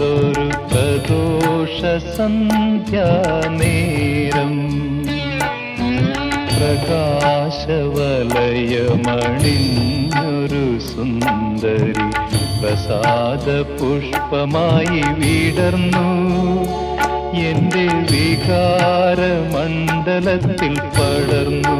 പണ്ടൊരു പ്രദോഷ സന്ധ്യാനേരം പ്രകാശവലയമണിഞ്ഞൊരു സുന്ദരി പ്രസാദ പുഷ്പമായി വിടർന്നു എന്റെ വികാര മണ്ഡലത്തിൽ പടർന്നു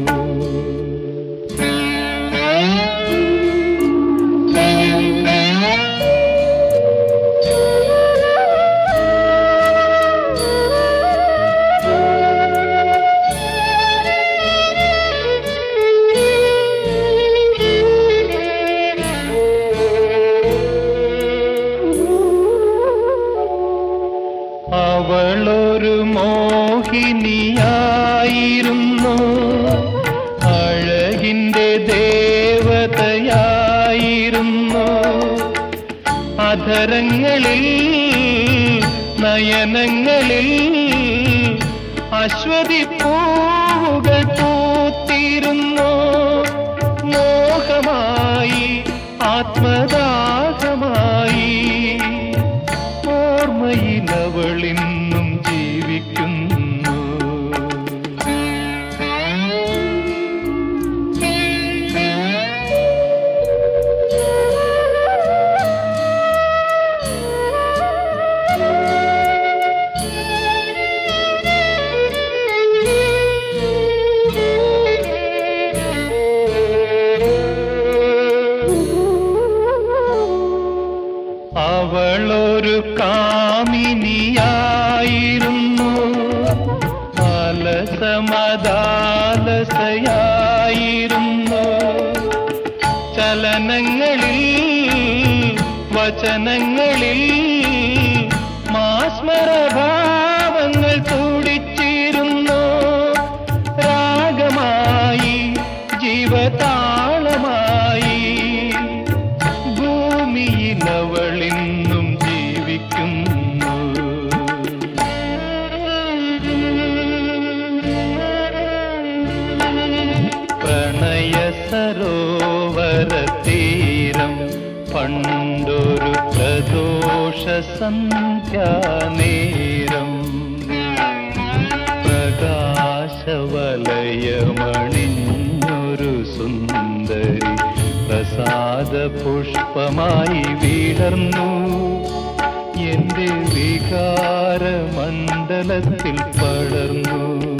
അവളൊരു മോഹിനിയായിരുന്നു അഴകിന്റെ ദേവതയായിരുന്നു അധരങ്ങളിൽ നയനങ്ങളിൽ അശ്വതി പൂവുകൾ പൂത്തിരുന്നു മോഹമായി ആത്മദാഹമായി ഓർമ്മയിൽ അവളിന്നും ജീവിക്കുന്നു അവളൊരു കാമിനിയായിരുന്നു അലസമദാലസയായിരുന്നു ചലനങ്ങളിൽ വചനങ്ങളിൽ മാസ്മരഭാവങ്ങൾ തുടിച്ചിരുന്നു രാഗമായി ജീവതാളമായി ഭൂമിയിൽ അവളിന്നും ജീവിക്കുന്നു പ്രണയ സരോവര തീരം പണ്ടൊരു പ്രദോഷ സന്ധ്യാനേരം പ്രകാശവലയമണിഞ്ഞൊരു സുന്ദരി പ്രസാദ പുഷ്പമായി വിടർന്നു എന്റെ വികാര മണ്ഡലത്തിൽ പടർന്നു